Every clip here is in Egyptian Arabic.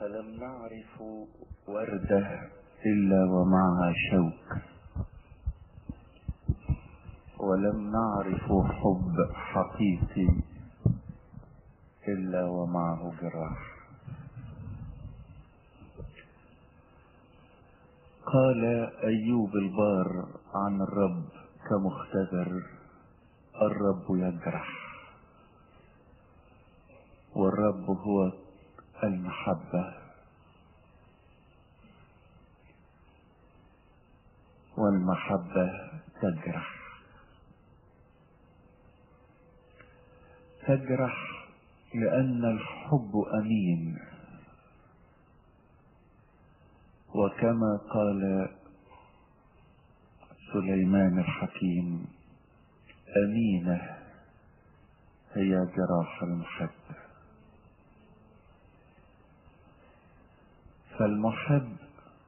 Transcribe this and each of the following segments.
فلم نعرف وردة إلا ومعها شوك ولم نعرف حب حقيقي إلا ومعه جراح قال أيوب البار عن الرب كمختبر الرب يجرح والرب هو المحبة والمحبة تجرح تجرح لأن الحب أمين وكما قال سليمان الحكيم أمينة هي جراح المحب فالمحب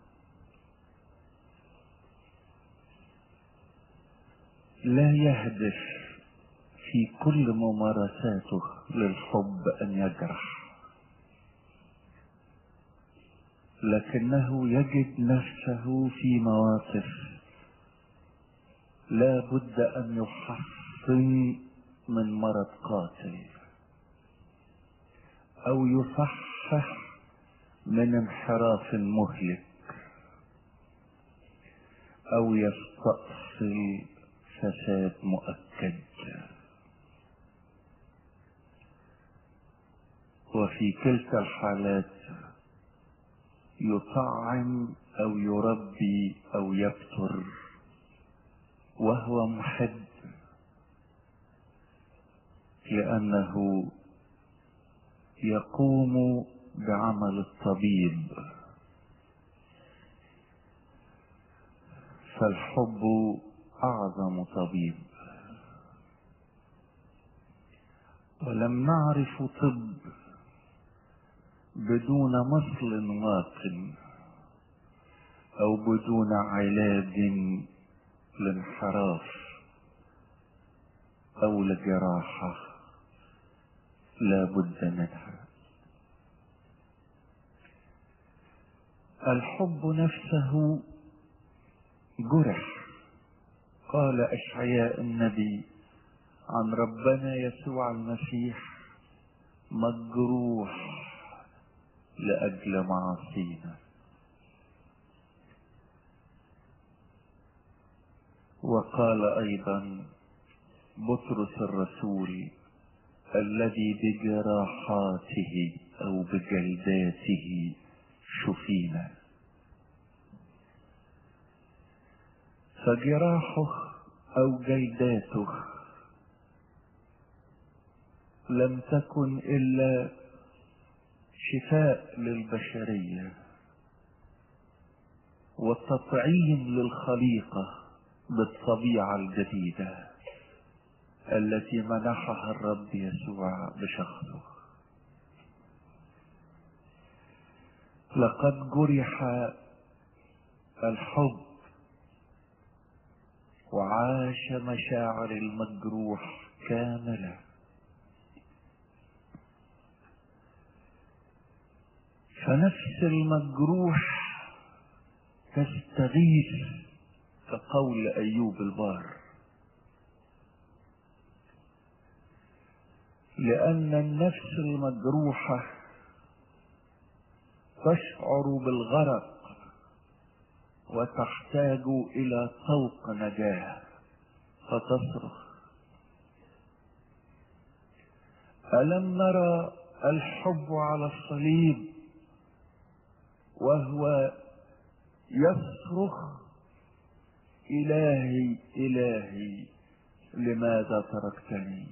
لا يهدف في كل ممارساته للحب أن يجرح لكنه يجد نفسه في مواقف لا بد أن يحصن من مرض قاتل أو يصحح من انحراف مهلك أو يستأصل فساد مؤكد وفي كلتا الحالات يطعم او يربي او يبتر وهو محب لانه يقوم بعمل الطبيب فالحب اعظم طبيب ولم نعرف طب بدون مصل واق او بدون علاج لانحراف او لجراحة لا بد منها الحب نفسه جرح قال اشعياء النبي عن ربنا يسوع المسيح مجروح لأجل معاصينا وقال أيضا بطرس الرسول الذي بجراحاته أو بجلداته شفينا فجراحه أو جلداته لم تكن إلا شفاء للبشرية وتطعيم للخليقة بالطبيعة الجديدة التي منحها الرب يسوع بشخصه لقد جرح الحب وعاش مشاعر المجروح كامله فنفس المجروح تستغيث كقول ايوب البار لان النفس المجروحه تشعر بالغرق وتحتاج الى طوق نجاه فتصرخ الم نرى الحب على الصليب وهو يصرخ إلهي إلهي لماذا تركتني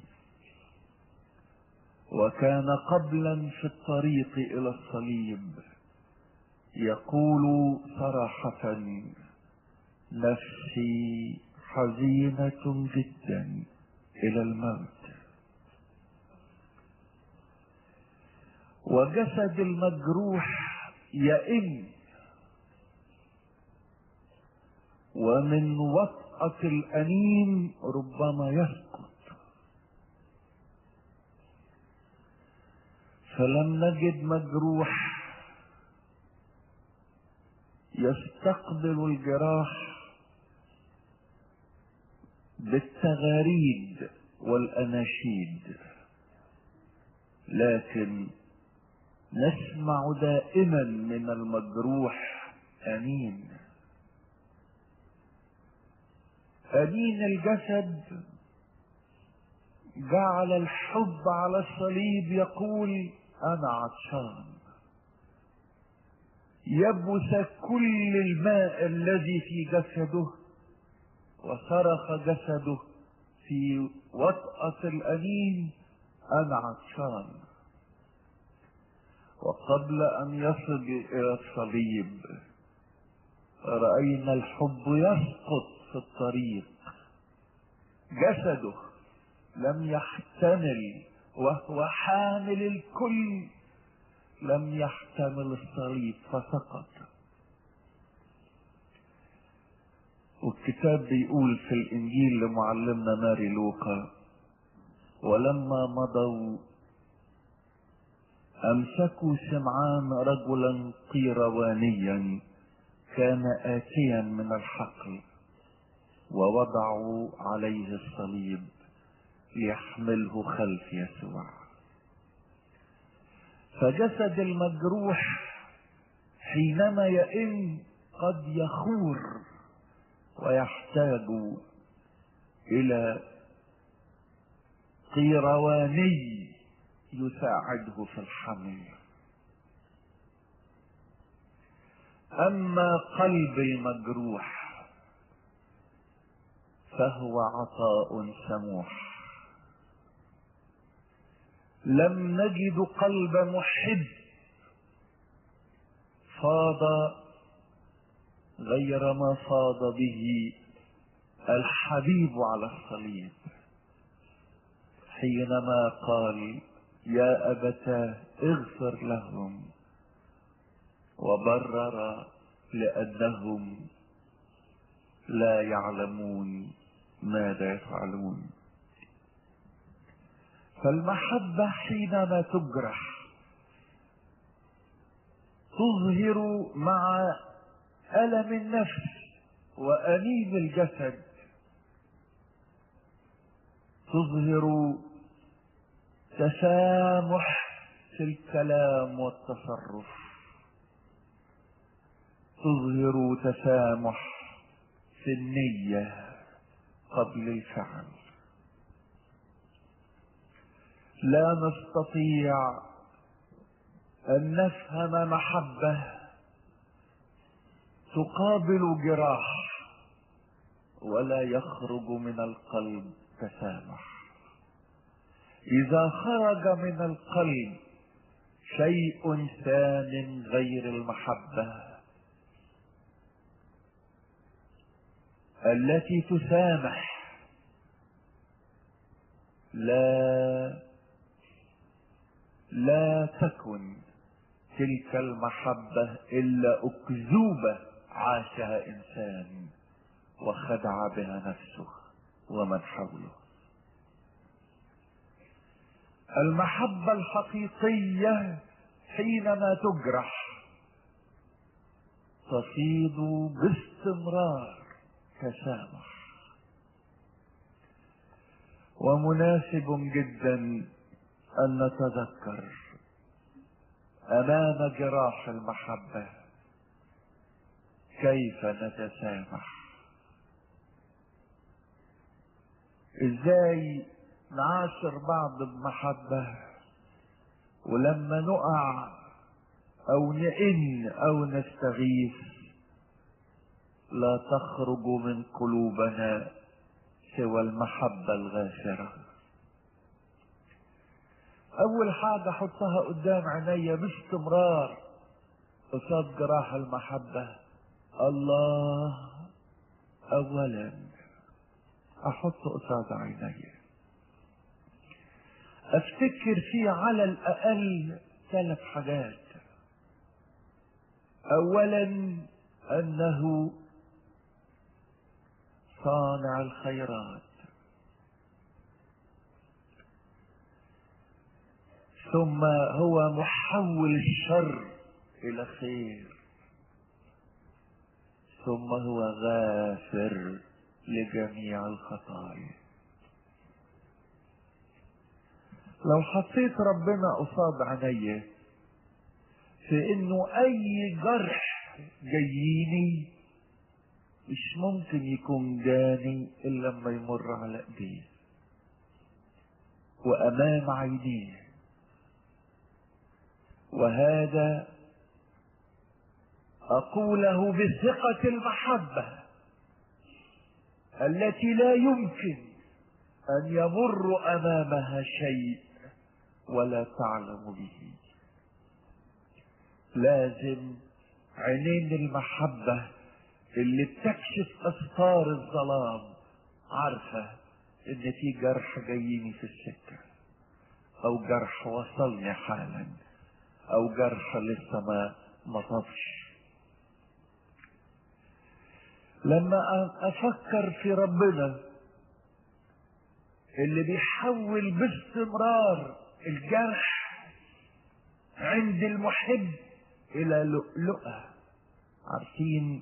وكان قبلا في الطريق إلى الصليب يقول صراحة نفسي حزينة جدا إلى الموت وجسد المجروح يئن ومن وطأة الأنين ربما يسقط فلم نجد مجروح يستقبل الجراح بالتغاريد والاناشيد لكن نسمع دائما من المجروح امين امين الجسد جعل الحب على الصليب يقول انا عطشان يبث كل الماء الذي في جسده وصرخ جسده في وطأة الأنين أنا عطشان وقبل أن يصل إلى الصليب رأينا الحب يسقط في الطريق جسده لم يحتمل وهو حامل الكل لم يحتمل الصليب فسقط والكتاب بيقول في الانجيل لمعلمنا ماري لوقا ولما مضوا امسكوا سمعان رجلا قيروانيا كان اتيا من الحقل ووضعوا عليه الصليب ليحمله خلف يسوع فجسد المجروح حينما يئن قد يخور ويحتاج الى قيرواني يساعده في الحمل اما قلب المجروح فهو عطاء سموح لم نجد قلب محب فاض غير ما فاض به الحبيب على الصليب حينما قال يا أبتاه اغفر لهم وبرر لأنهم لا يعلمون ماذا يفعلون فالمحبة حينما تجرح تظهر مع ألم النفس وأنين الجسد تظهر تسامح في الكلام والتصرف تظهر تسامح في النية قبل الفعل لا نستطيع ان نفهم محبة تقابل جراح ولا يخرج من القلب تسامح اذا خرج من القلب شيء ثان غير المحبة التي تسامح لا لا تكن تلك المحبة إلا أكذوبة عاشها إنسان وخدع بها نفسه ومن حوله المحبة الحقيقية حينما تجرح تفيض باستمرار تسامح ومناسب جدا ان نتذكر امام جراح المحبه كيف نتسامح ازاي نعاشر بعض بمحبه ولما نقع او نئن او نستغيث لا تخرج من قلوبنا سوى المحبه الغافره اول حاجة احطها قدام عينيا باستمرار قصاد جراح المحبة الله اولا احط قصاد عينيا افتكر فيه على الاقل ثلاث حاجات اولا انه صانع الخيرات ثم هو محول الشر الى خير ثم هو غافر لجميع الخطايا لو حطيت ربنا قصاد عينيا في انه اي جرح جاييني مش ممكن يكون جاني الا لما يمر على ايديه وامام عينيه وهذا اقوله بثقة المحبة التي لا يمكن ان يمر امامها شيء ولا تعلم به لازم عينين المحبة اللي بتكشف استار الظلام عارفة ان في جرح جايني في السكة او جرح وصلني حالا او جرح لسه ما مطفش لما افكر في ربنا اللي بيحول باستمرار الجرح عند المحب الى لؤلؤة عارفين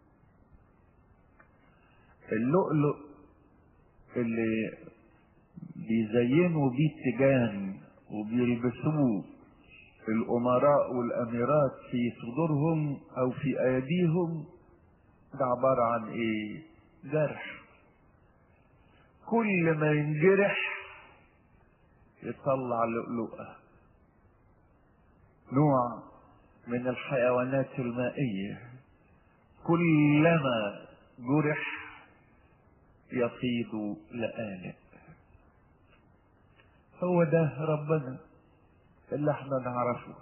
اللؤلؤ اللي بيزينوا بيه التيجان وبيلبسوه الامراء والاميرات في صدورهم او في ايديهم ده عبارة عن ايه جرح كل ما ينجرح يطلع لؤلؤة نوع من الحيوانات المائية كلما جرح يفيض لآلئ هو ده ربنا اللي احنا نعرفه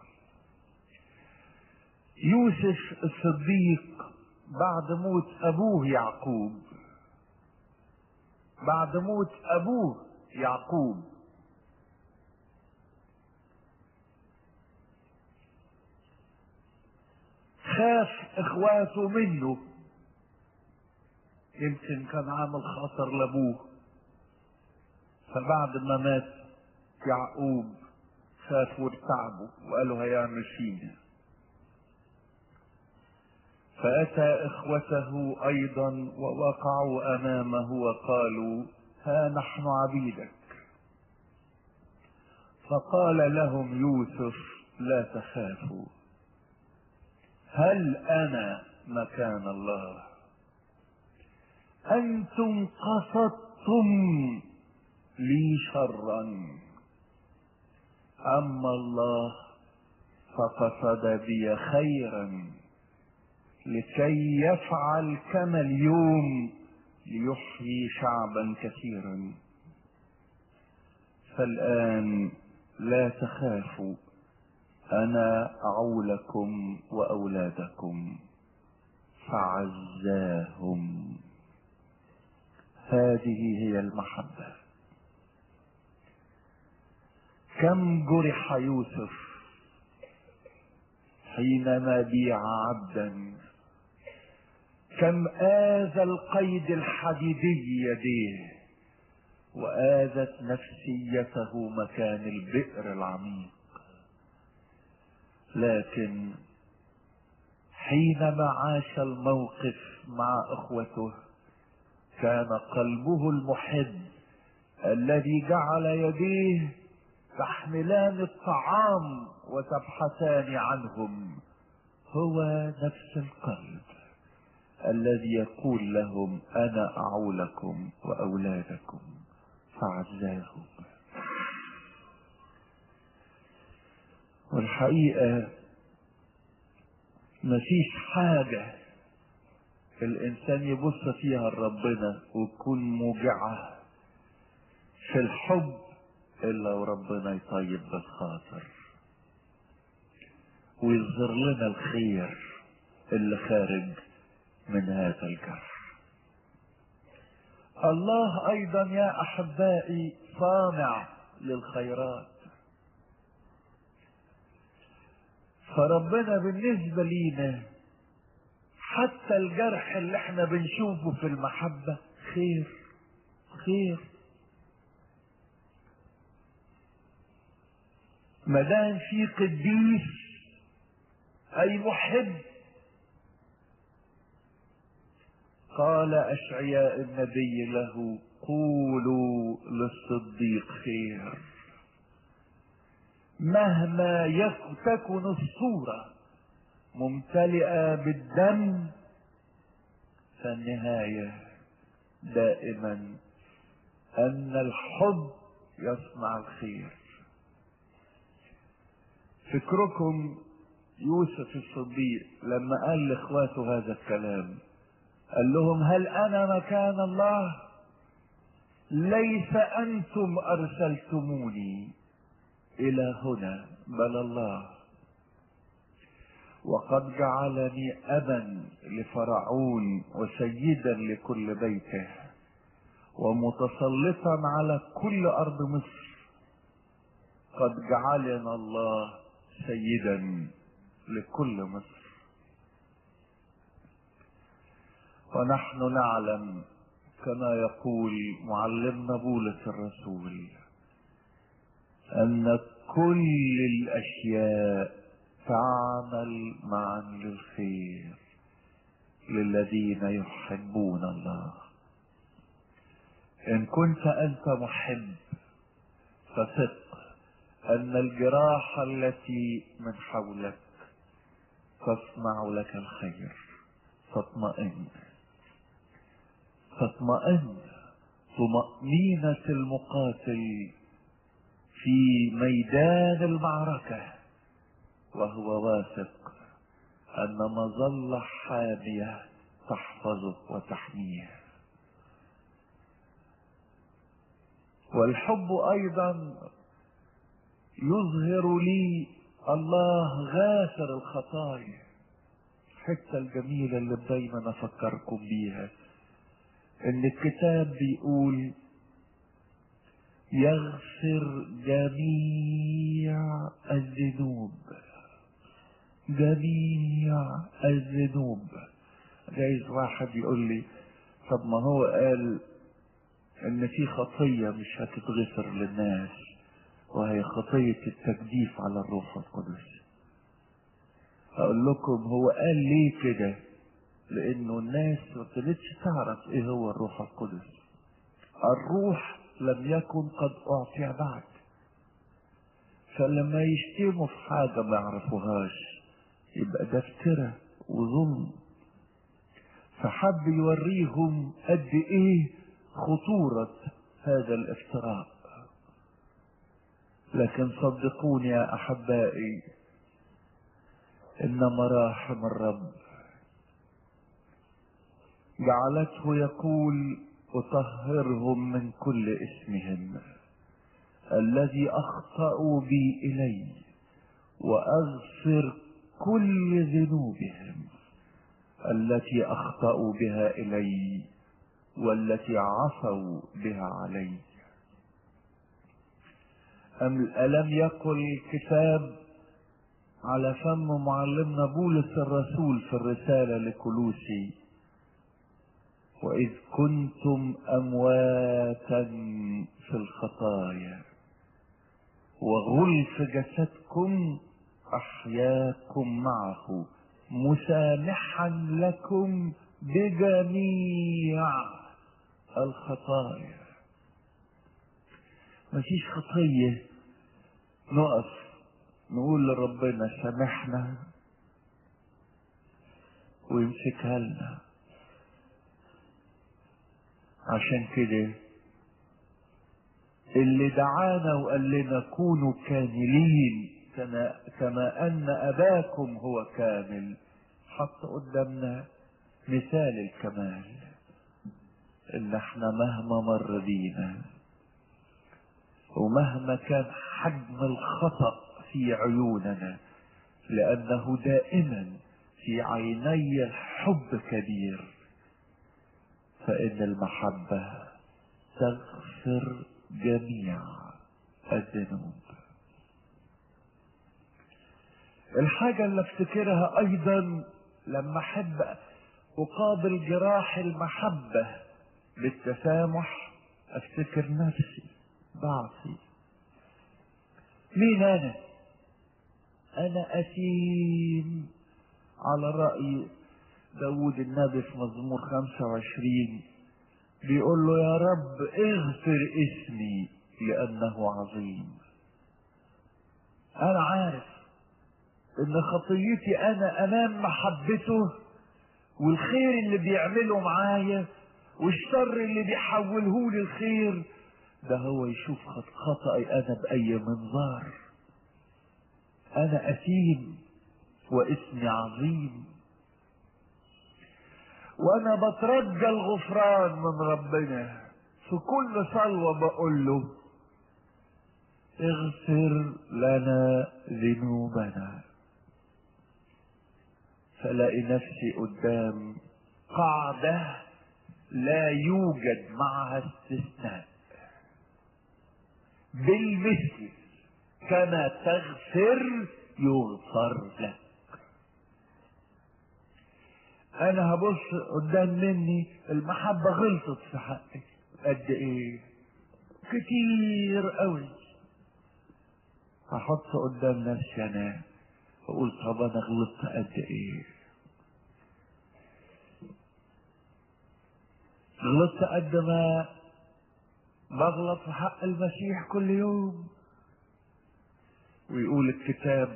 يوسف الصديق بعد موت ابوه يعقوب بعد موت ابوه يعقوب خاف اخواته منه يمكن كان عامل خطر لابوه فبعد ما مات يعقوب خافوا وارتعبوا وقالوا هيعمل فينا فأتى إخوته أيضا ووقعوا أمامه وقالوا ها نحن عبيدك فقال لهم يوسف لا تخافوا هل أنا مكان الله أنتم قصدتم لي شرا أما الله فقصد بي خيرا لكي يفعل كما اليوم ليحيي شعبا كثيرا فالآن لا تخافوا أنا أعولكم وأولادكم فعزاهم هذه هي المحبة كم جرح يوسف حينما بيع عبدا كم آذى القيد الحديدي يديه وآذت نفسيته مكان البئر العميق لكن حينما عاش الموقف مع اخوته كان قلبه المحب الذي جعل يديه تحملان الطعام وتبحثان عنهم هو نفس القلب الذي يقول لهم انا اعولكم واولادكم فعزاهم والحقيقه مفيش حاجه الانسان يبص فيها لربنا وتكون موجعه في الحب الا وربنا يطيب بالخاطر ويظهر لنا الخير اللي خارج من هذا الجرح الله ايضا يا احبائي صانع للخيرات فربنا بالنسبة لينا حتى الجرح اللي احنا بنشوفه في المحبة خير خير مدام في قديس اي محب قال أشعياء النبي له قولوا للصديق خير مهما يك- تكن الصورة ممتلئة بالدم فالنهاية دائما أن الحب يصنع الخير فكركم يوسف الصديق لما قال لاخواته هذا الكلام قال لهم هل انا مكان الله ليس انتم ارسلتموني الى هنا بل الله وقد جعلني ابا لفرعون وسيدا لكل بيته ومتسلطا على كل ارض مصر قد جعلنا الله سيدا لكل مصر ونحن نعلم كما يقول معلمنا بولس الرسول ان كل الاشياء تعمل معا للخير للذين يحبون الله ان كنت انت محب فثق ان الجراح التي من حولك تصنع لك الخير فاطمئن فاطمئن طمأنينة المقاتل في ميدان المعركة وهو واثق أن مظلة حامية تحفظه وتحميه والحب أيضا يظهر لي الله غافر الخطايا الحته الجميله اللي دايما افكركم بيها ان الكتاب بيقول يغفر جميع الذنوب جميع الذنوب جايز واحد يقول لي طب ما هو قال ان في خطيه مش هتتغفر للناس وهي خطية التجديف على الروح القدس اقول لكم هو قال ليه كده لانه الناس ما كانتش تعرف ايه هو الروح القدس الروح لم يكن قد اعطي بعد فلما يشتموا في حاجة ما يعرفوهاش يبقى ده افتراء وظلم فحب يوريهم قد ايه خطورة هذا الافتراء لكن صدقوني يا احبائي ان مراحم الرب جعلته يقول اطهرهم من كل اسمهم الذي اخطاوا بي الي واغفر كل ذنوبهم التي اخطاوا بها الي والتي عصوا بها علي أم ألم يقل الكتاب على فم معلمنا بولس الرسول في الرسالة لكلوسي وإذ كنتم أمواتا في الخطايا وغلف جسدكم أحياكم معه مسامحا لكم بجميع الخطايا مفيش خطية نقف نقول لربنا سامحنا ويمسكها لنا عشان كده اللي دعانا وقال لنا كونوا كاملين كما, كما ان اباكم هو كامل حط قدامنا مثال الكمال ان احنا مهما مر بينا ومهما كان حجم الخطأ في عيوننا لأنه دائما في عيني الحب كبير فإن المحبة تغفر جميع الذنوب الحاجة اللي افتكرها أيضا لما أحب أقابل جراح المحبة بالتسامح أفتكر نفسي ضعفي مين انا انا اثيم على رأي داود النبي في مزمور 25 بيقول له يا رب اغفر اسمي لأنه عظيم أنا عارف إن خطيتي أنا أمام محبته والخير اللي بيعمله معايا والشر اللي بيحوله لي الخير ده هو يشوف خطأي أنا بأي منظار أنا أثيم واسمي عظيم وأنا بترجى الغفران من ربنا في كل صلوة بقول له اغفر لنا ذنوبنا فلاقي نفسي قدام قاعدة لا يوجد معها استثناء بالمثل كما تغفر يغفر لك انا هبص قدام مني المحبة غلطت في حقي قد ايه كتير قوي هحط قدام نفسي انا واقول طب انا غلطت قد ايه غلطت قد ما بغلط في حق المسيح كل يوم ويقول الكتاب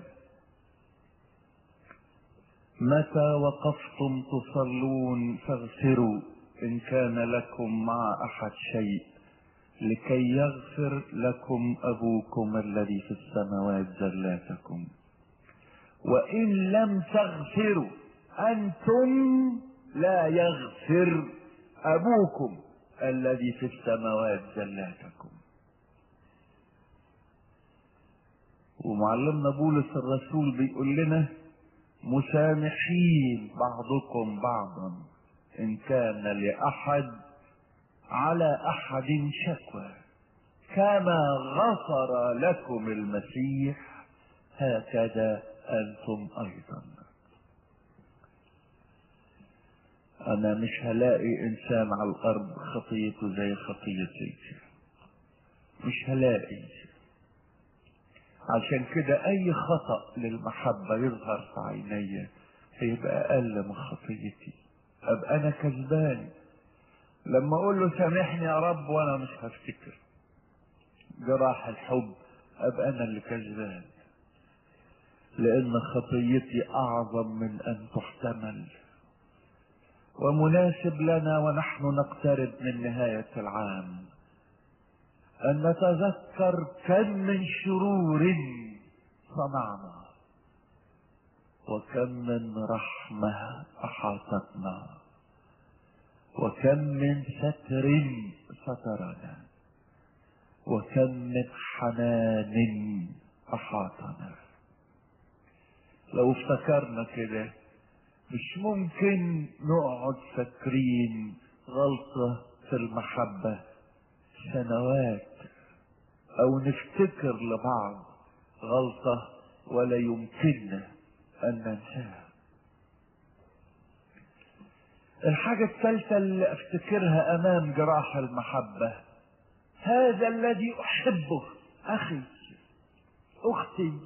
متى وقفتم تصلون فاغفروا ان كان لكم مع احد شيء لكي يغفر لكم ابوكم الذي في السماوات زلاتكم وان لم تغفروا انتم لا يغفر ابوكم الذي في السماوات زلاتكم ومعلمنا بولس الرسول بيقول لنا مسامحين بعضكم بعضا ان كان لاحد على احد شكوى كما غفر لكم المسيح هكذا انتم ايضا انا مش هلاقي انسان على الارض خطيته زي خطيتي مش هلاقي عشان كده اي خطأ للمحبة يظهر في عيني هيبقى اقل من خطيتي ابقى انا كذبان لما اقول له سامحني يا رب وانا مش هفتكر جراح الحب ابقى انا اللي كذبان لان خطيتي اعظم من ان تحتمل ومناسب لنا ونحن نقترب من نهاية العام أن نتذكر كم من شرور صنعنا وكم من رحمة أحاطتنا وكم من ستر سترنا وكم من حنان أحاطنا لو افتكرنا كده مش ممكن نقعد فاكرين غلطة في المحبة سنوات او نفتكر لبعض غلطة ولا يمكننا ان ننساها الحاجة الثالثة اللي افتكرها امام جراح المحبة هذا الذي احبه اخي اختي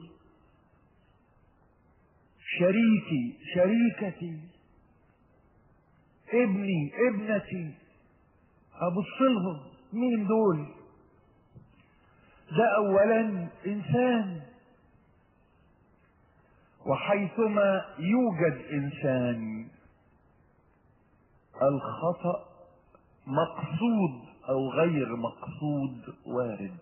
شريكي شريكتي ابني ابنتي ابص لهم مين دول ده اولا انسان وحيثما يوجد انسان الخطأ مقصود او غير مقصود وارد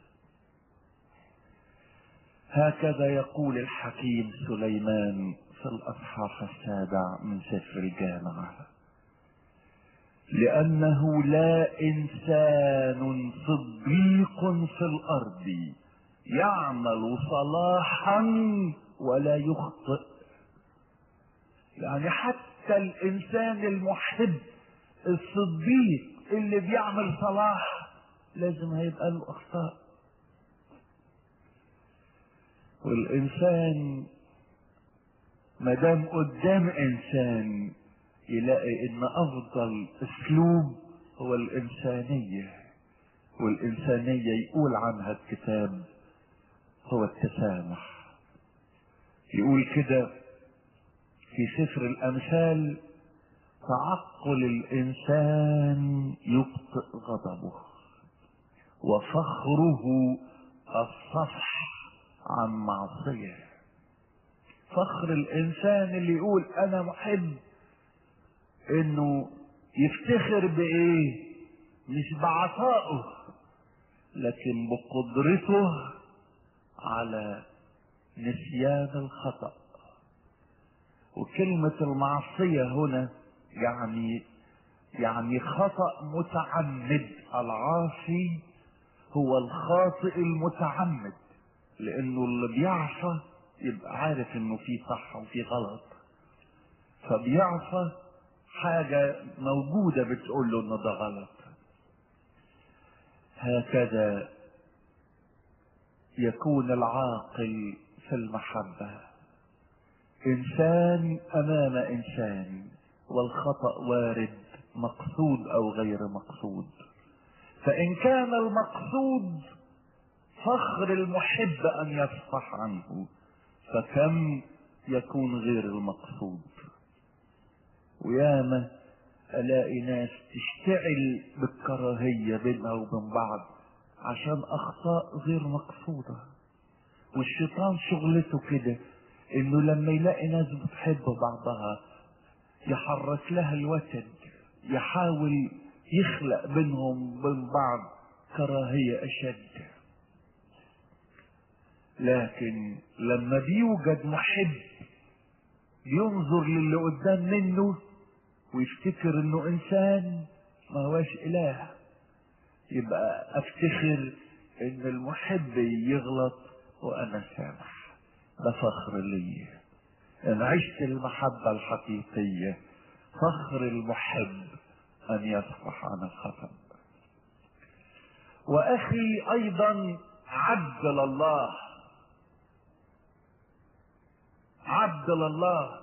هكذا يقول الحكيم سليمان في الاصحاح السابع من سفر الجامعه لانه لا انسان صديق في الارض يعمل صلاحا ولا يخطئ يعني حتى الانسان المحب الصديق اللي بيعمل صلاح لازم هيبقى له اخطاء والانسان ما دام قدام انسان يلاقي ان افضل اسلوب هو الانسانيه والانسانيه يقول عنها الكتاب هو التسامح يقول كده في سفر الامثال تعقل الانسان يبطئ غضبه وفخره الصفح عن معصيه فخر الانسان اللي يقول انا محب انه يفتخر بايه مش بعطائه لكن بقدرته على نسيان الخطأ وكلمة المعصية هنا يعني يعني خطأ متعمد العاصي هو الخاطئ المتعمد لانه اللي بيعصى يبقى عارف انه في صح وفي غلط فبيعصى حاجة موجودة بتقول له انه ده غلط هكذا يكون العاقل في المحبة انسان امام انسان والخطأ وارد مقصود او غير مقصود فان كان المقصود فخر المحب ان يصفح عنه فكم يكون غير المقصود وياما الاقي ناس تشتعل بالكراهية بينها وبين بعض عشان اخطاء غير مقصودة والشيطان شغلته كده انه لما يلاقي ناس بتحب بعضها يحرك لها الوتد يحاول يخلق بينهم وبين بعض كراهية اشد لكن لما بيوجد محب ينظر للي قدام منه ويفتكر انه انسان ما هوش اله يبقى افتخر ان المحب يغلط وانا سامح ده فخر لي ان عشت المحبة الحقيقية فخر المحب ان يصفح عن الخطأ واخي ايضا عبد لله عبد لله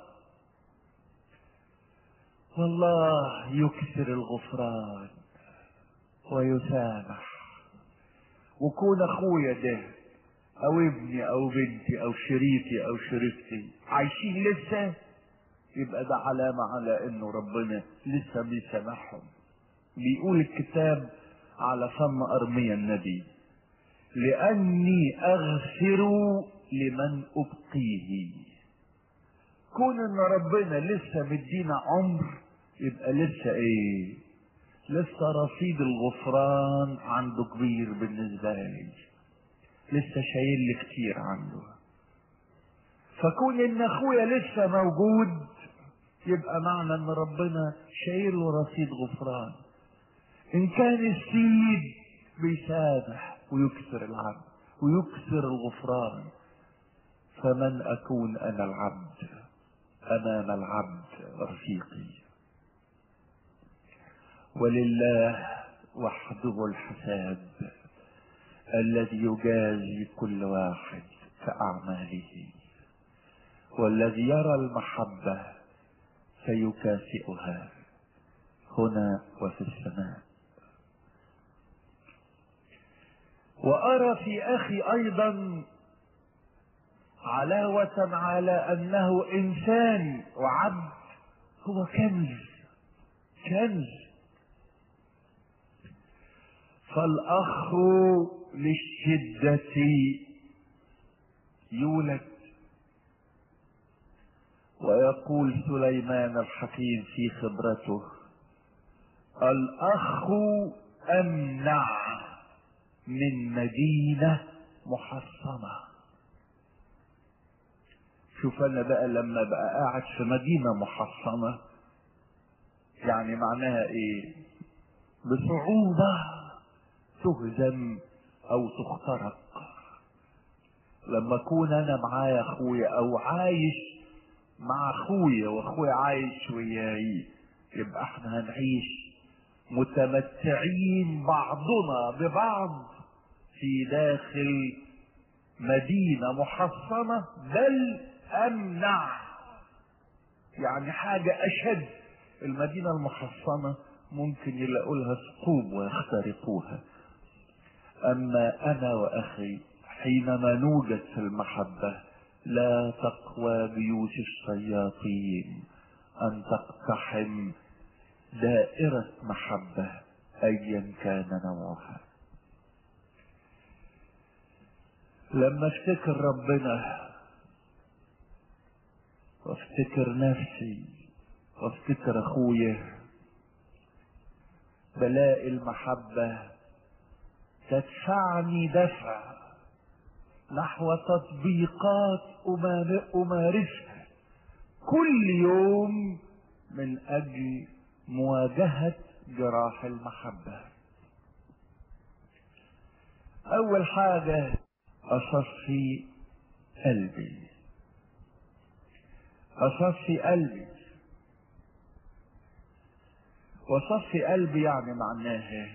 والله يكثر الغفران ويسامح وكون اخويا ده او ابني او بنتي او شريكي او شريكتي عايشين لسه يبقى ده علامة على انه ربنا لسه بيسامحهم بيقول الكتاب على فم ارميا النبي لاني اغفر لمن ابقيه كون ان ربنا لسه مدينا عمر يبقى لسه ايه لسه رصيد الغفران عنده كبير بالنسبة لي لسه شايل لي كتير عنده فكون ان اخويا لسه موجود يبقى معنى ان ربنا شايل له رصيد غفران ان كان السيد بيسامح ويكسر العبد ويكسر الغفران فمن اكون انا العبد امام العبد رفيقي ولله وحده الحساب الذي يجازي كل واحد كأعماله والذي يرى المحبة فيكافئها هنا وفي السماء وأرى في أخي أيضا علاوة على أنه إنسان وعبد هو كنز كنز فالأخ للشدة يولد ويقول سليمان الحكيم في خبرته الأخ أمنع من مدينة محصنة شوف أنا بقى لما بقى قاعد في مدينة محصنة يعني معناها إيه بصعوبة تهزم او تخترق لما اكون انا معايا اخويا او عايش مع اخويا واخويا عايش وياي يبقى احنا هنعيش متمتعين بعضنا ببعض في داخل مدينة محصنة بل امنع يعني حاجة اشد المدينة المحصنة ممكن يلاقوا لها ثقوب ويخترقوها اما انا واخي حينما نوجد في المحبة لا تقوى بيوت الشياطين ان تقتحم دائرة محبة ايا كان نوعها لما افتكر ربنا وافتكر نفسي وافتكر اخويا بلاقي المحبة تدفعني دفع نحو تطبيقات امارسها كل يوم من اجل مواجهة جراح المحبة اول حاجة اصفي قلبي اصفي قلبي وصفي قلبي يعني معناها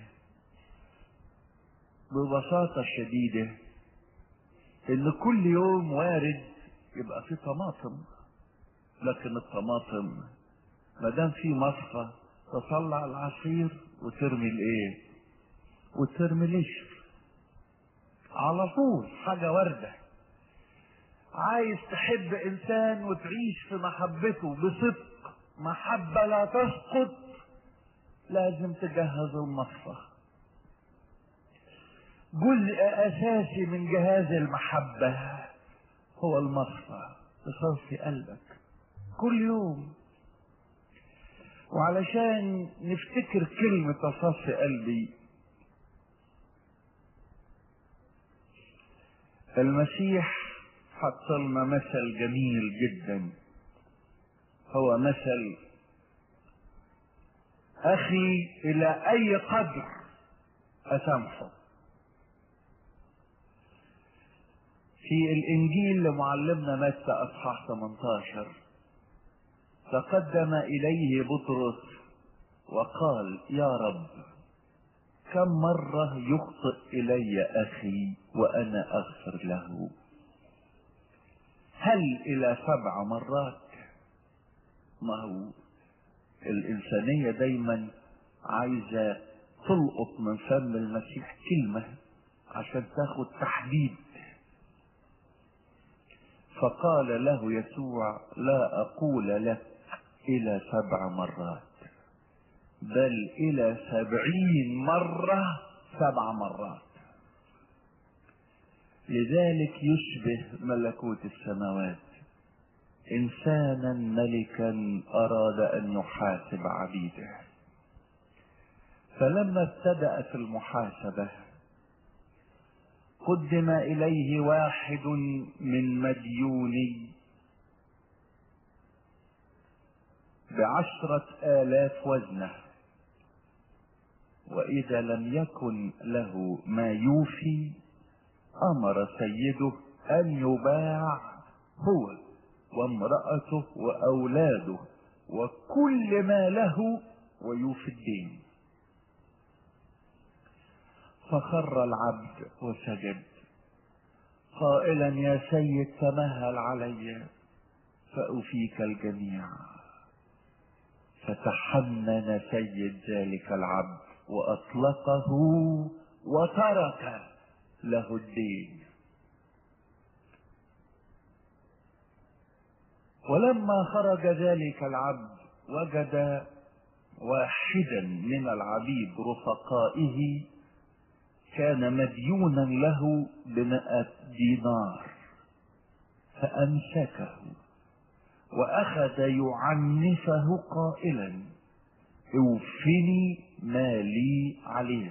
ببساطة شديدة ان كل يوم وارد يبقى في طماطم لكن الطماطم ما دام في مصفى تطلع العصير وترمي الايه وترمي القشر على طول حاجة واردة عايز تحب انسان وتعيش في محبته بصدق محبة لا تسقط لازم تجهز المصفى جزء اساسي من جهاز المحبة هو المصفى تصفي قلبك كل يوم وعلشان نفتكر كلمة تصفي قلبي المسيح حط لنا مثل جميل جدا هو مثل اخي الى اي قدر اسامحه في الانجيل لمعلمنا متى اصحاح 18 تقدم اليه بطرس وقال يا رب كم مرة يخطئ الي اخي وانا اغفر له هل الى سبع مرات ما هو الانسانية دايما عايزة تلقط من فم المسيح كلمة عشان تاخد تحديد فقال له يسوع لا اقول لك الى سبع مرات بل الى سبعين مرة سبع مرات لذلك يشبه ملكوت السماوات انسانا ملكا اراد ان يحاسب عبيده فلما ابتدأت المحاسبة قدم اليه واحد من مديوني بعشرة الاف وزنه واذا لم يكن له ما يوفي امر سيده ان يباع هو وامرأته واولاده وكل ما له ويوفي الدين فخر العبد وسجد قائلا يا سيد تمهل علي فأفيك الجميع فتحنن سيد ذلك العبد وأطلقه وترك له الدين ولما خرج ذلك العبد وجد واحدا من العبيد رفقائه كان مديونا له بمائة دينار فأمسكه وأخذ يعنفه قائلا اوفني ما لي عليك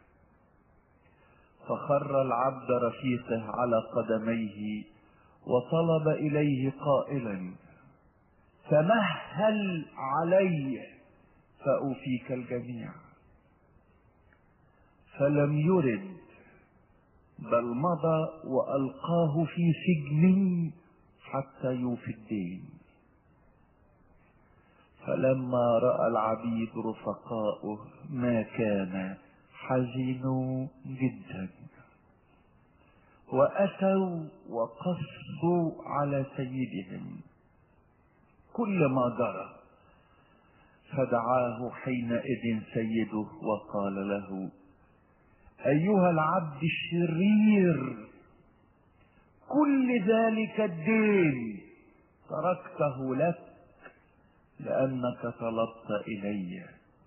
فخر العبد رفيقه على قدميه وطلب إليه قائلا تمهل علي فأوفيك الجميع فلم يرد بل مضى وألقاه في سجن حتى يوفي الدين فلما رأى العبيد رفقاؤه ما كان حزنوا جدا وأتوا وقصوا على سيدهم كل ما جرى فدعاه حينئذ سيده وقال له ايها العبد الشرير كل ذلك الدين تركته لك لانك طلبت الي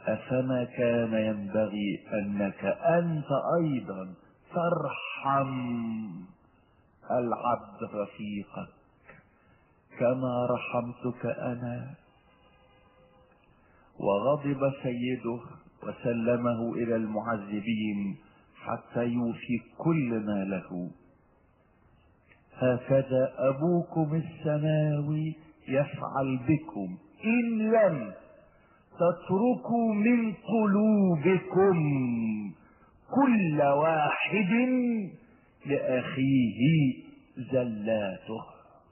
أفما كان ينبغي أنك أنت أيضا ترحم العبد رفيقك كما رحمتك أنا وغضب سيده وسلمه إلى المعذبين حتى يوفي كل ما له هكذا أبوكم السماوي يفعل بكم إن لم تتركوا من قلوبكم كل واحد لأخيه زلاته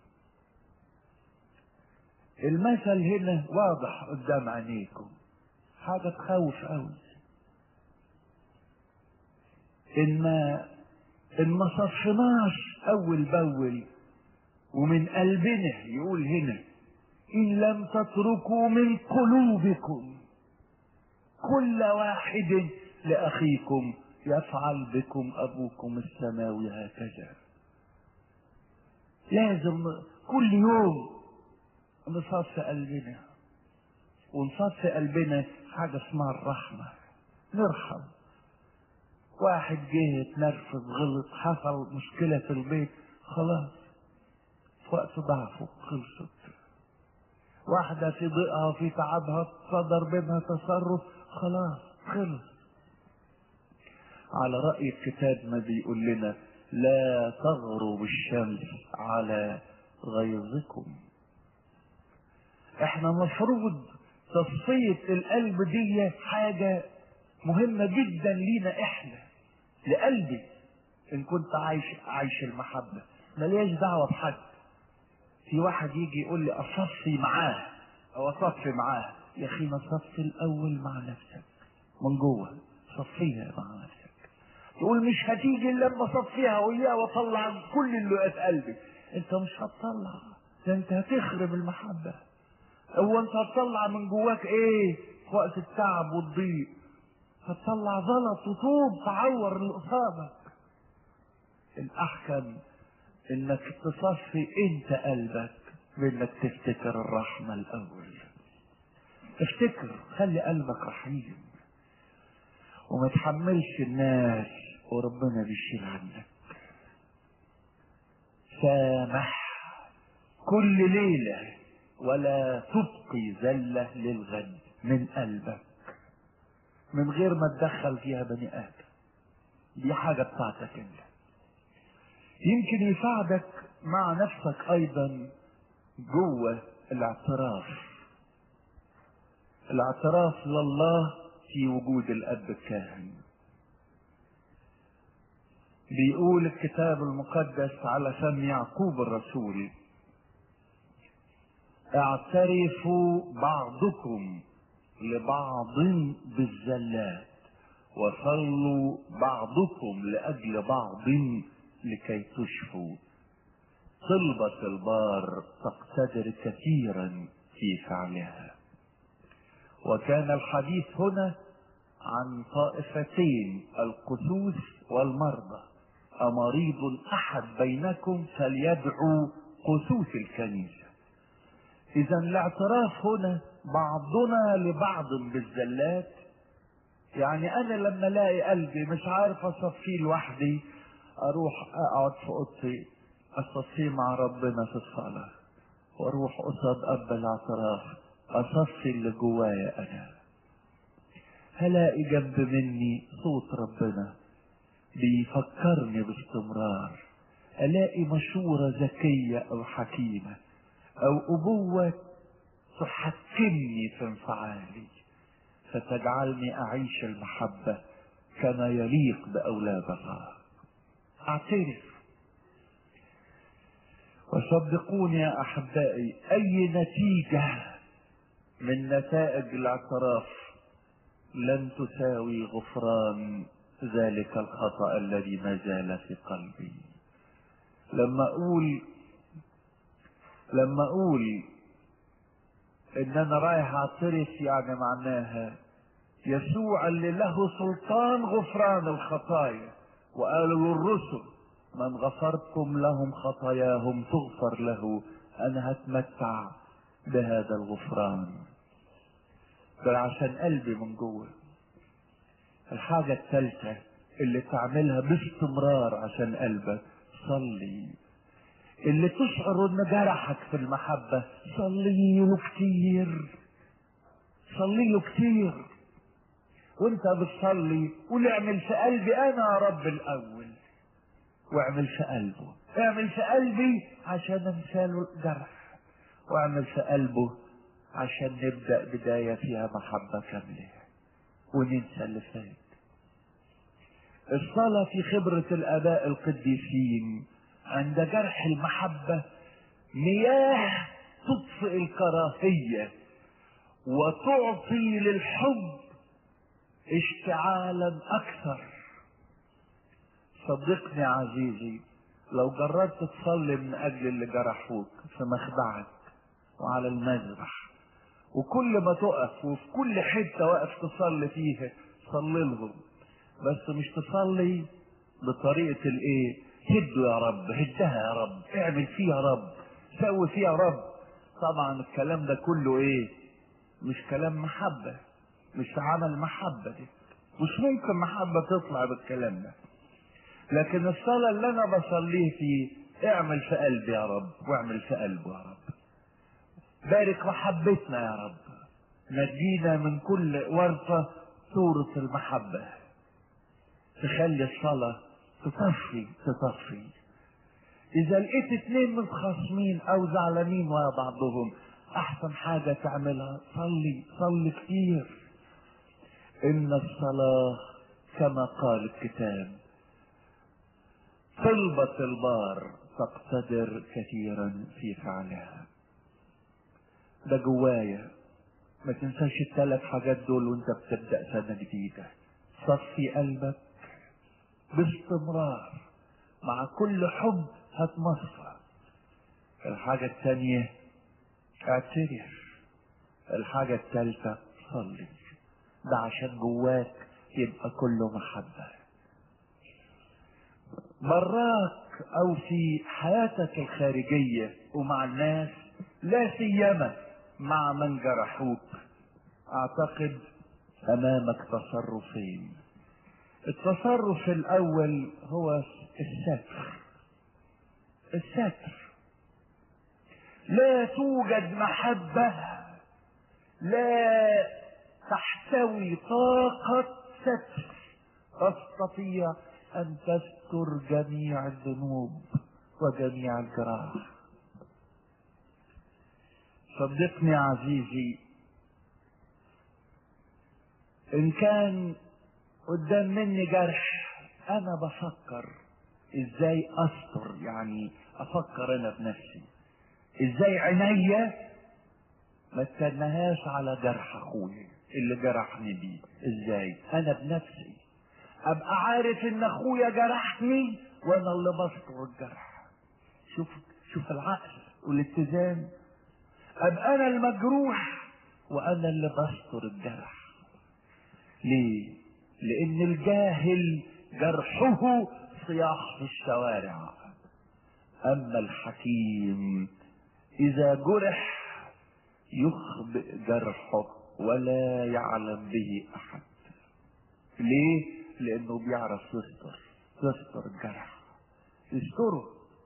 المثل هنا واضح قدام عينيكم حاجة تخوف قوي إن ما إن ما صفناش أول بأول ومن قلبنا يقول هنا إن لم تتركوا من قلوبكم كل واحد لأخيكم يفعل بكم أبوكم السماوي هكذا لازم كل يوم نصفي قلبنا ونصفي قلبنا حاجة اسمها الرحمة نرحم واحد جه اتنرفز غلط حصل مشكلة في البيت خلاص في وقت ضعفه خلصت واحدة في ضيقها وفي تعبها صدر منها تصرف خلاص خلص على رأي الكتاب ما بيقول لنا لا تغرب الشمس على غيظكم احنا مفروض تصفية القلب دي حاجة مهمة جدا لينا احنا لقلبي ان كنت عايش عايش المحبة ملياش دعوة بحد في واحد يجي يقول لي اصفي معاه او اصفي معاه يا اخي ما صفي الاول مع نفسك من جوه صفيها مع نفسك تقول مش هتيجي الا لما اصفيها وياها واطلع كل اللي في قلبي انت مش هتطلع ده انت هتخرب المحبة هو انت هتطلع من جواك ايه في وقت التعب والضيق هتطلع غلط وطوب تعور اللي قصادك الاحكم انك تصفي انت قلبك بانك تفتكر الرحمة الاول افتكر خلي قلبك رحيم وما تحملش الناس وربنا بيشيل عنك سامح كل ليلة ولا تبقي زلة للغد من قلبك من غير ما تدخل فيها بني آدم دي حاجة بتاعتك انت يمكن يساعدك مع نفسك ايضا جوه الاعتراف الاعتراف لله في وجود الاب الكاهن بيقول الكتاب المقدس على فم يعقوب الرسول اعترفوا بعضكم لبعض بالزلات وصلوا بعضكم لاجل بعض لكي تشفوا طلبة البار تقتدر كثيرا في فعلها وكان الحديث هنا عن طائفتين القسوس والمرضى أمريض أحد بينكم فليدعو قسوس الكنيسة إذا الاعتراف هنا بعضنا لبعض بالزلات يعني أنا لما ألاقي قلبي مش عارف أصفيه لوحدي أروح أقعد في أوضتي أصفيه مع ربنا في الصلاة وأروح قصاد أب الاعتراف أصفي اللي جوايا أنا هلاقي جنب مني صوت ربنا بيفكرني باستمرار الاقي مشورة ذكية او حكيمة او ابوة تحكمني في انفعالي فتجعلني اعيش المحبة كما يليق باولاد الله اعترف وصدقوني يا احبائي اي نتيجة من نتائج الاعتراف لن تساوي غفران ذلك الخطأ الذي ما زال في قلبي لما اقول لما اقول ان انا رايح اعترف يعني معناها يسوع اللي له سلطان غفران الخطايا وقالوا للرسل من غفرتم لهم خطاياهم تغفر له انا هتمتع بهذا الغفران ده عشان قلبي من جوه الحاجة الثالثة اللي تعملها باستمرار عشان قلبك صلي اللي تشعر ان جرحك في المحبة صلي له كتير صلي له كتير وانت بتصلي قول اعمل في قلبي انا يا رب الاول واعمل في قلبه اعمل في قلبي عشان انساله الجرح واعمل في قلبه عشان نبدأ بداية فيها محبة كاملة وننسى اللي فات الصلاة في خبرة الآباء القديسين عند جرح المحبة مياه تطفئ الكراهية وتعطي للحب اشتعالا أكثر صدقني عزيزي لو جربت تصلي من أجل اللي جرحوك في مخدعك وعلى المذبح وكل ما تقف وفي كل حتة واقف تصلي فيها صلي لهم بس مش تصلي بطريقة الايه هده يا رب هدها يا رب اعمل فيها يا رب سوي فيها يا رب طبعا الكلام ده كله ايه مش كلام محبة مش عمل محبة دي مش ممكن محبة تطلع بالكلام ده لكن الصلاة اللي انا بصليه فيه اعمل في قلبي يا رب واعمل في قلبه يا رب بارك محبتنا يا رب نجينا من كل ورطة صورة المحبة تخلي الصلاة تطفي تطفي إذا لقيت اتنين متخاصمين أو زعلانين ويا بعضهم أحسن حاجة تعملها صلي صلي كتير إن الصلاة كما قال الكتاب طلبة البار تقتدر كثيرا في فعلها ده جوايا ما تنساش الثلاث حاجات دول وانت بتبدأ سنة جديدة صفي قلبك باستمرار مع كل حب هتمصفى الحاجة الثانية اعترف الحاجة الثالثة صلي ده عشان جواك يبقى كله محبة براك او في حياتك الخارجية ومع الناس لا سيما مع من جرحوك اعتقد امامك تصرفين التصرف الاول هو الستر الستر لا توجد محبة لا تحتوي طاقة ستر تستطيع ان تستر جميع الذنوب وجميع الجراح صدقني عزيزي ان كان قدام مني جرح انا بفكر ازاي استر يعني افكر انا بنفسي ازاي عينيا ما استناهاش على جرح اخويا اللي جرحني بيه ازاي انا بنفسي ابقى عارف ان اخويا جرحني وانا اللي بستر الجرح شوف شوف العقل والاتزان ابقى انا المجروح وانا اللي بستر الجرح ليه لان الجاهل جرحه صياح في الشوارع اما الحكيم اذا جرح يخبئ جرحه ولا يعلم به احد ليه لانه بيعرف يستر يستر الجرح يستره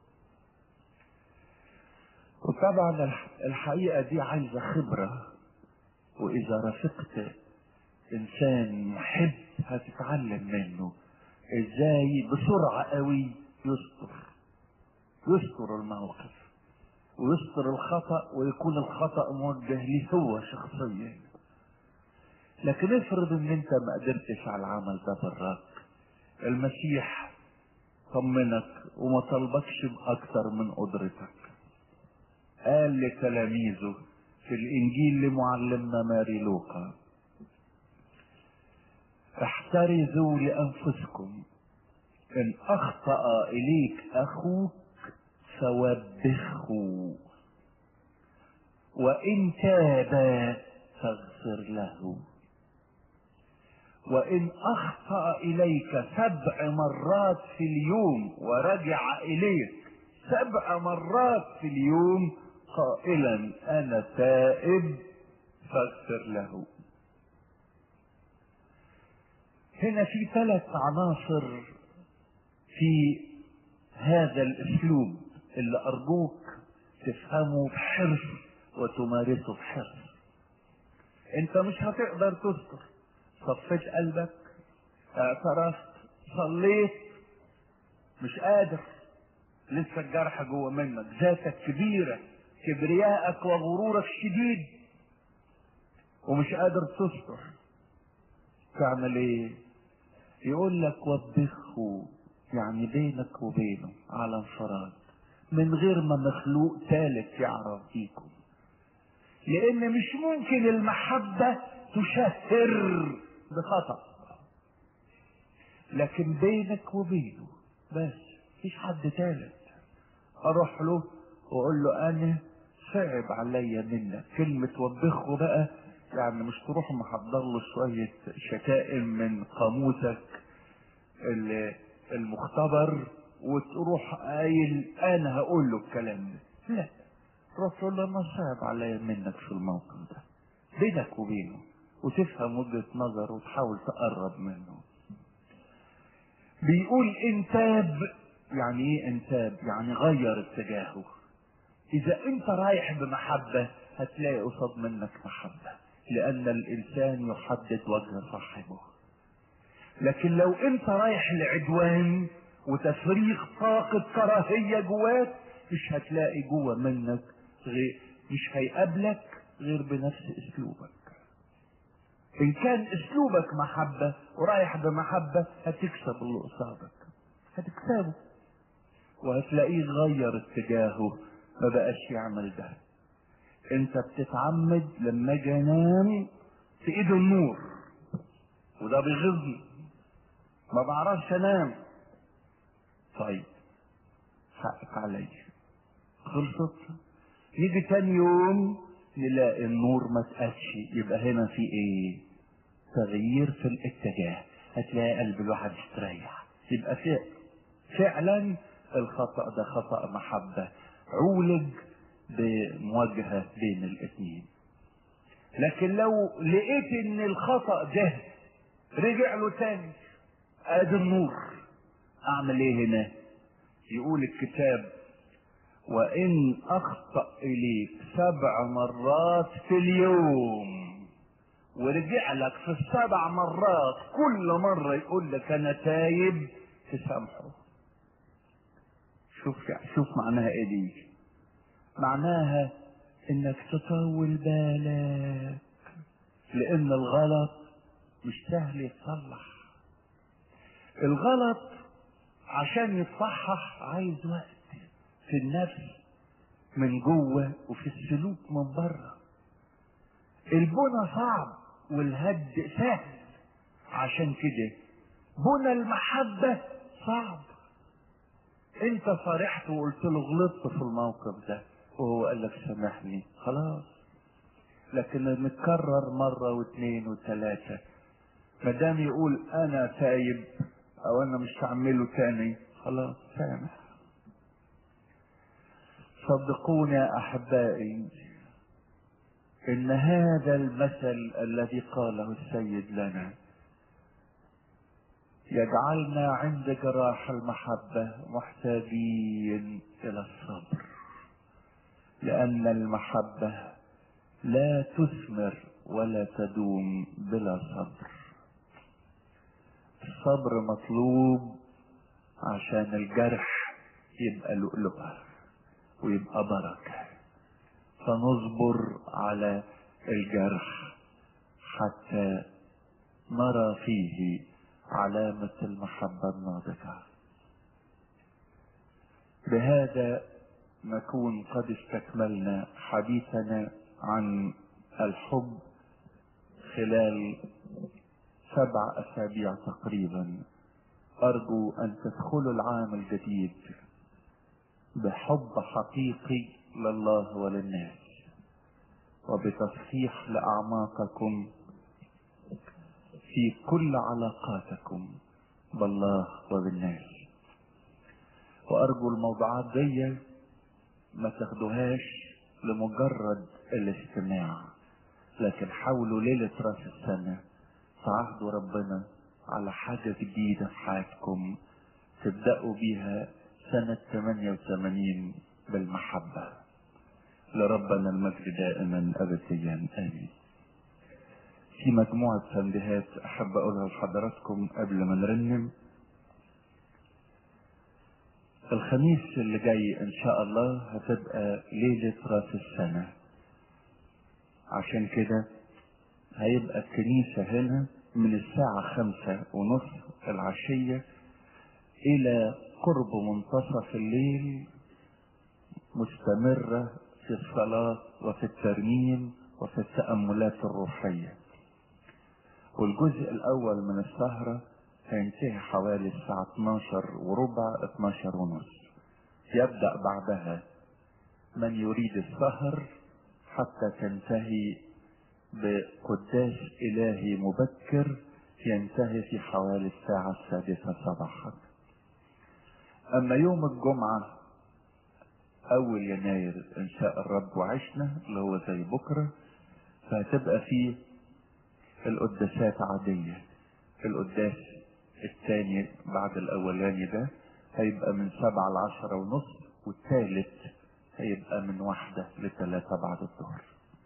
وطبعا الحقيقة دي عايزة خبرة وإذا رافقت إنسان محب هتتعلم منه إزاي بسرعة قوي يستر يستر الموقف ويستر الخطأ ويكون الخطأ موجه ليه هو شخصيا لكن افرض ان انت ما قدرتش على العمل ده براك المسيح طمنك وما طلبكش باكتر من قدرتك قال لتلاميذه في الانجيل لمعلمنا ماري لوقا احترزوا لانفسكم ان اخطا اليك اخوك فوبخه وان تاب فاغفر له وإن أخطأ إليك سبع مرات في اليوم ورجع إليك سبع مرات في اليوم قائلا أنا تائب فاغفر له هنا في ثلاث عناصر في هذا الاسلوب اللي ارجوك تفهمه بحرص وتمارسه بحرص انت مش هتقدر تستر صفيت قلبك اعترفت صليت مش قادر لسه الجرح جوه منك ذاتك كبيرة كبريائك وغرورك شديد ومش قادر تستر تعمل ايه يقول لك وبخه يعني بينك وبينه على انفراد من غير ما مخلوق ثالث يعرف فيكم لان مش ممكن المحبة تشهر بخطأ لكن بينك وبينه بس مفيش حد ثالث اروح له واقول له انا صعب عليا منك كلمة وبخه بقى يعني مش تروح محضر له شوية شتائم من قاموسك المختبر وتروح قايل انا هقول له الكلام ده لا روح تقول له انا صعب عليا منك في الموقف ده بينك وبينه وتفهم وجهة نظر وتحاول تقرب منه بيقول انتاب يعني ايه انتاب يعني غير اتجاهه اذا انت رايح بمحبة هتلاقي قصاد منك محبة لان الانسان يحدد وجه صاحبه لكن لو انت رايح لعدوان وتفريغ طاقة كراهية جواك مش هتلاقي جوا منك غير مش هيقابلك غير بنفس اسلوبك ان كان اسلوبك محبة ورايح بمحبة هتكسب اللي قصادك هتكسبه وهتلاقيه غير اتجاهه ما بقاش يعمل ده انت بتتعمد لما اجي انام في ايده النور وده بيغيظني ما بعرفش انام طيب حقك عليا خلصت يجي تاني يوم نلاقي النور ما تقاتش يبقى هنا في ايه تغيير في الاتجاه هتلاقي قلب الواحد استريح يبقى في فعلا الخطأ ده خطأ محبة عولج بمواجهة بين الاثنين لكن لو لقيت ان الخطأ ده رجع له تاني ادي النور اعمل ايه هنا يقول الكتاب وان اخطأ اليك سبع مرات في اليوم ورجع لك في السبع مرات كل مرة يقول لك انا تايب تسامحه شوف شوف معناها ايه دي معناها انك تطول بالك لان الغلط مش سهل يتصلح الغلط عشان يتصحح عايز وقت في النفس من جوه وفي السلوك من بره البنى صعب والهد سهل عشان كده بنى المحبة صعب انت صارحت وقلت له غلطت في الموقف ده وهو قال لك سامحني خلاص لكن متكرر مرة واثنين وثلاثة ما دام يقول انا تايب او انا مش هعمله تاني خلاص سامح صدقوني يا احبائي ان هذا المثل الذي قاله السيد لنا يجعلنا عند جراح المحبة محتاجين الى الصبر لان المحبة لا تثمر ولا تدوم بلا صبر الصبر مطلوب عشان الجرح يبقى لؤلؤة ويبقى بركة فنصبر على الجرح حتى نرى فيه علامة المحبة الناضجة بهذا نكون قد استكملنا حديثنا عن الحب خلال سبع أسابيع تقريبا أرجو أن تدخلوا العام الجديد بحب حقيقي لله وللناس وبتصحيح لأعماقكم في كل علاقاتكم بالله وبالناس وأرجو الموضوعات دي ما تاخدوهاش لمجرد الاستماع لكن حاولوا ليلة راس السنة تعهدوا ربنا على حاجة جديدة في حياتكم تبدأوا بيها سنة 88 بالمحبة لربنا المجد دائما أبديا آمين في مجموعة تنبيهات أحب أقولها لحضراتكم قبل ما نرنم الخميس اللي جاي إن شاء الله هتبقى ليلة رأس السنة عشان كده هيبقى الكنيسة هنا من الساعة خمسة ونص العشية إلى قرب منتصف الليل مستمرة في الصلاة وفي الترنيم وفي التأملات الروحية والجزء الأول من السهرة هينتهي حوالي الساعة 12 وربع 12 ونص يبدأ بعدها من يريد السهر حتى تنتهي بقداس إلهي مبكر ينتهي في حوالي الساعة السادسة صباحا أما يوم الجمعة أول يناير إن شاء الرب وعشنا اللي هو زي بكرة فهتبقى فيه القداسات عادية القداس الثاني بعد الأولاني ده هيبقى من سبعة لعشرة ونص والثالث هيبقى من واحدة لثلاثة بعد الظهر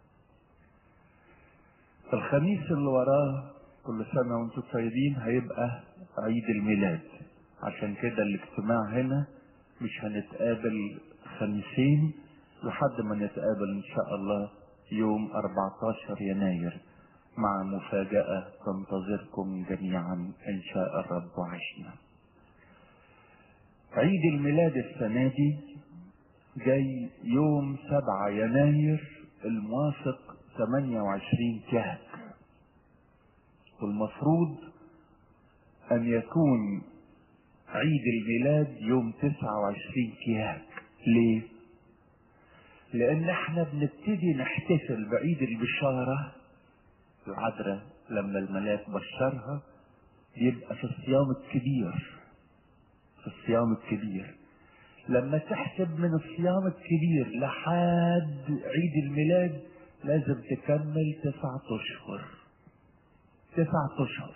الخميس اللي وراه كل سنة وانتم طيبين هيبقى عيد الميلاد عشان كده الاجتماع هنا مش هنتقابل خميسين لحد ما نتقابل ان شاء الله يوم 14 يناير مع مفاجأة تنتظركم جميعا ان شاء الرب وعشنا عيد الميلاد السنة دي جاي يوم 7 يناير الموافق 28 كهك والمفروض ان يكون عيد الميلاد يوم 29 كياك ليه لان احنا بنبتدي نحتفل بعيد البشارة العذراء لما الملاك بشرها يبقى في الصيام الكبير في الصيام الكبير لما تحسب من الصيام الكبير لحد عيد الميلاد لازم تكمل تسعة اشهر تسعة اشهر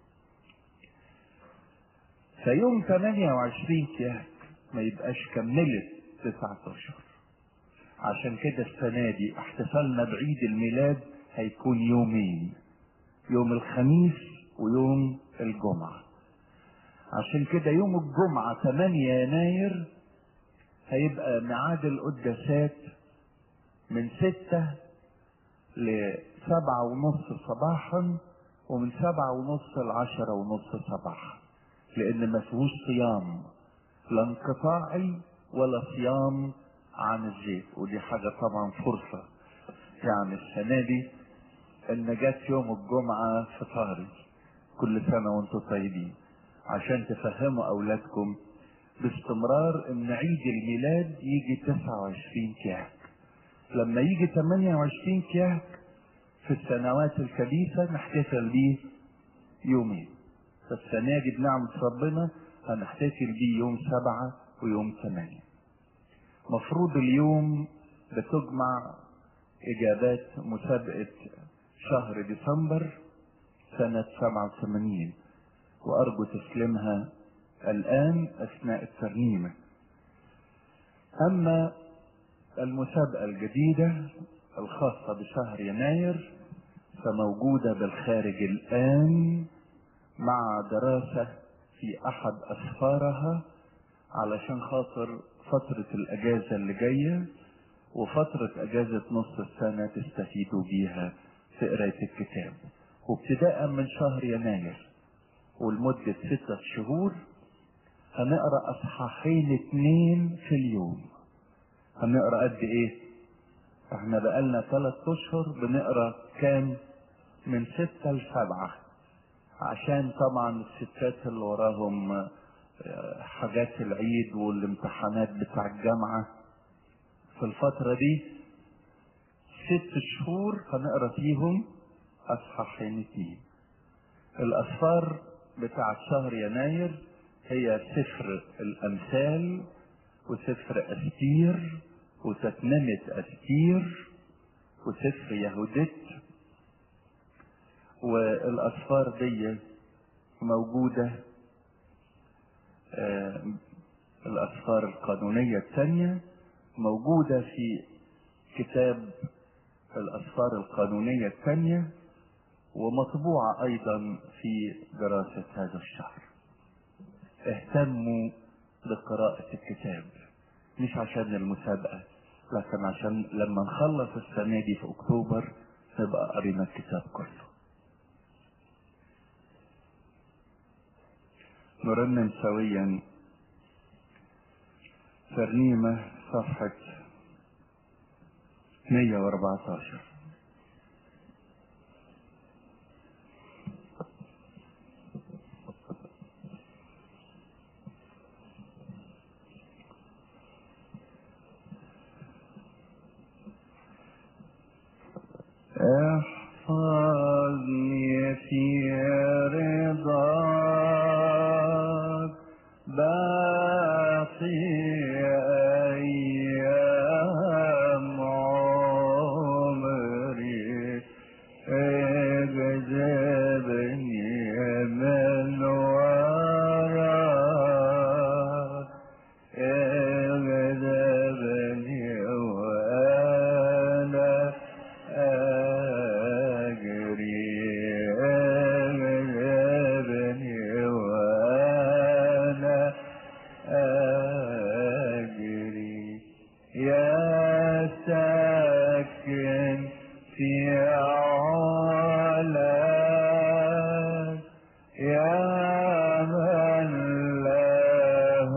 فيوم 28 كياك ما يبقاش كملت تسعة اشهر عشان كده السنة دي احتفالنا بعيد الميلاد هيكون يومين يوم الخميس ويوم الجمعة عشان كده يوم الجمعة 8 يناير هيبقى ميعاد القداسات من ستة لسبعة ونص صباحا ومن سبعة ونص لعشرة ونص صباحا لان ما فيهوش صيام لا انقطاعي ولا صيام عن الزيت ودي حاجة طبعا فرصة يعني السنة دي ان جت يوم الجمعة فطاري كل سنة وانتم طيبين عشان تفهموا اولادكم باستمرار ان عيد الميلاد يجي 29 كياك لما يجي 28 كياك في السنوات الكبيسة نحتفل بيه يومين فالسنة دي بنعمة ربنا هنحتفل بيه يوم سبعة ويوم ثمانية مفروض اليوم بتجمع إجابات مسابقة شهر ديسمبر سنة 87 وأرجو تسليمها الآن أثناء الترنيمة أما المسابقة الجديدة الخاصة بشهر يناير فموجودة بالخارج الآن مع دراسة في أحد أسفارها علشان خاطر فترة الأجازة اللي جاية وفترة أجازة نص السنة تستفيدوا بيها في قراية الكتاب وابتداء من شهر يناير ولمدة ستة شهور هنقرا اصحاحين اتنين في اليوم هنقرا قد ايه احنا بقالنا ثلاث اشهر بنقرا كام من ستة لسبعة عشان طبعا الستات اللي وراهم حاجات العيد والامتحانات بتاع الجامعة في الفترة دي ست شهور هنقرا فيهم اصحاحين اتنين الاسفار بتاع شهر يناير هي سفر الامثال وسفر استير وتتممة استير وسفر يهودت والاسفار دي موجودة آه، الأسفار القانونية الثانية موجودة في كتاب الأسفار القانونية الثانية ومطبوعة أيضا في دراسة هذا الشهر اهتموا بقراءة الكتاب مش عشان المسابقة لكن عشان لما نخلص السنة دي في أكتوبر نبقى قرينا الكتاب كله نرنم سويا ترنيمة صفحة 114 احفظني في رضاك باقي أيام عمري اجذبني من وراك اجذبني وأنا أجري اجذبني وأنا أجري يا ساكن في علاك يا من له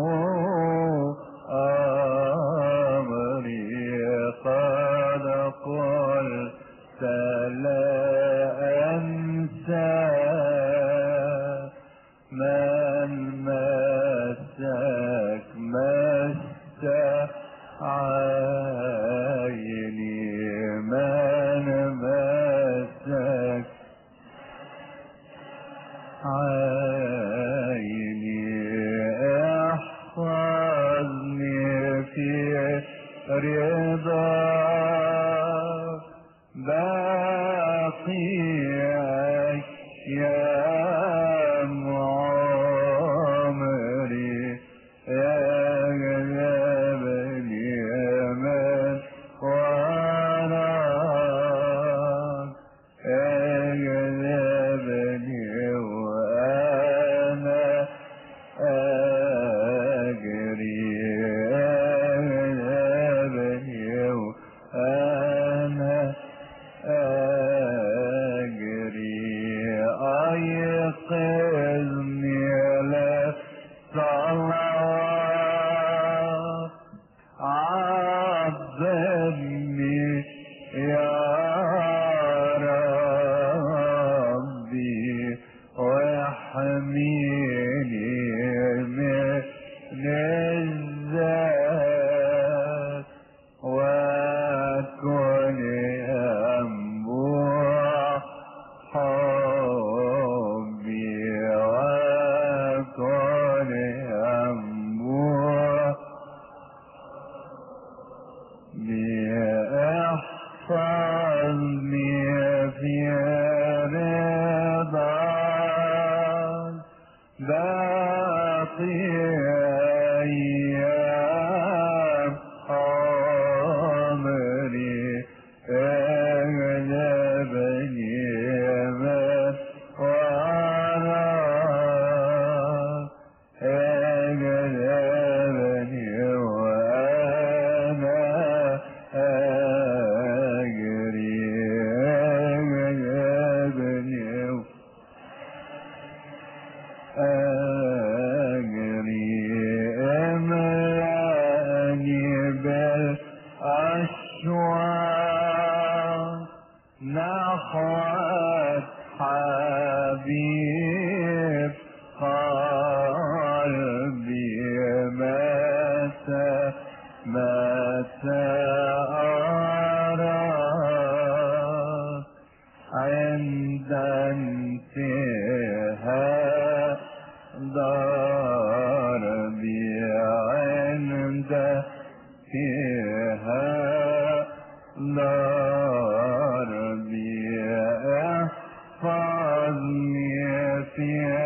أمري قد قلت لا أنسى من مسك مس عيني من مسك عيني احفظني في رضاك باقي أيام عمري يغلبني من وراك يغلبني وأنا أجري يغلبني وأنا أجري أيقظني للصلاة عذبني يا ربي واحميني من الذات وكن ينبوع حبي وكن ينبوع بيحفظني في رضاك باقي أيام عمري اغلبني من وراك اغلبني وانا اجري اغلبني أجري املاني بالأشواق نحوك حبيب قلبي متى متى أراك عند انتهاء ضربي عند فيها ضربي احفظني في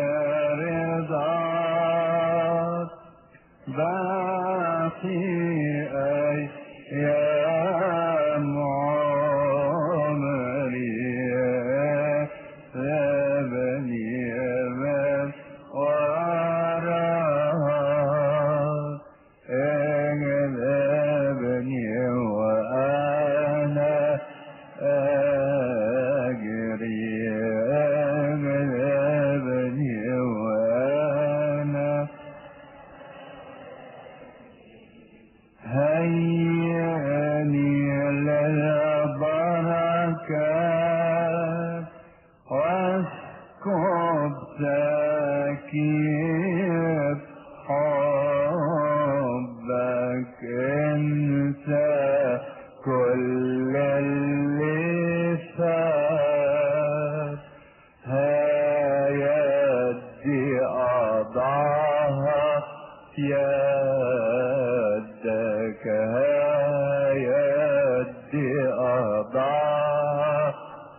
رضاك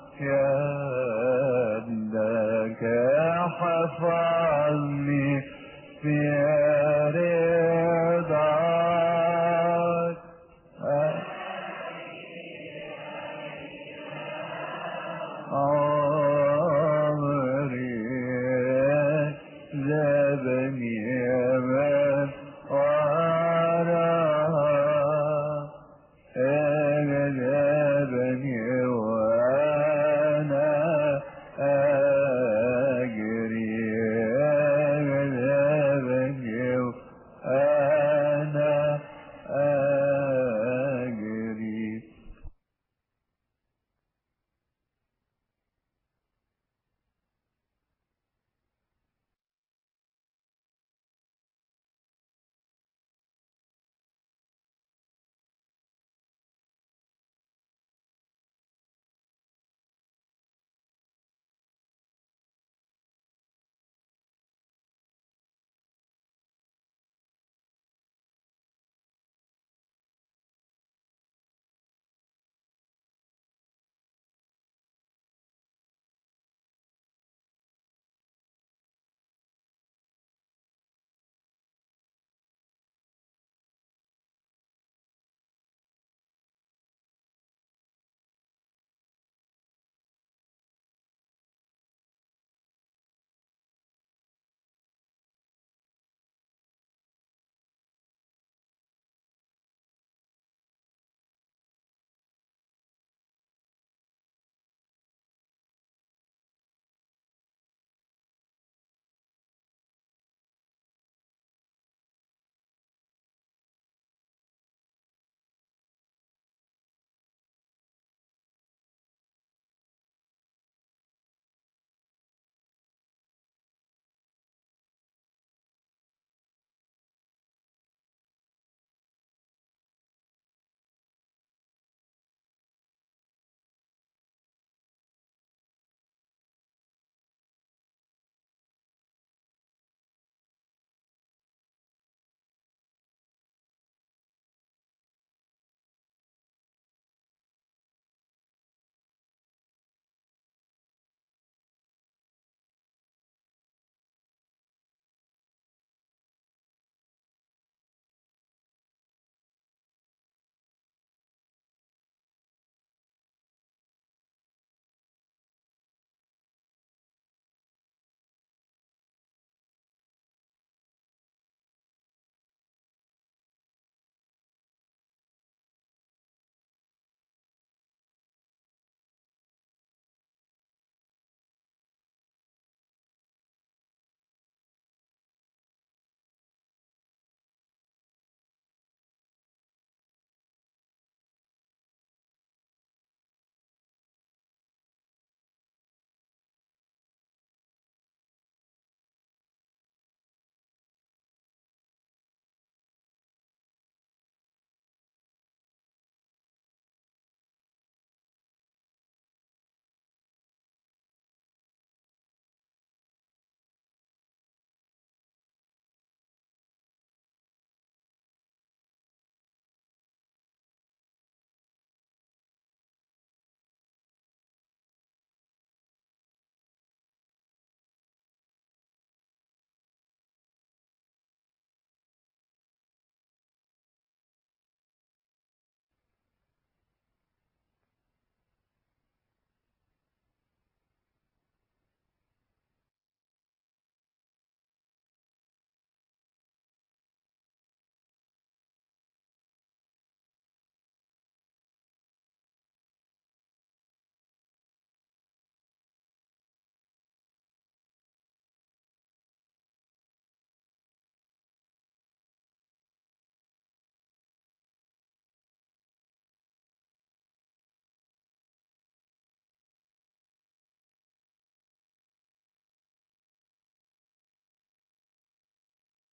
يدك حفظني في رضاك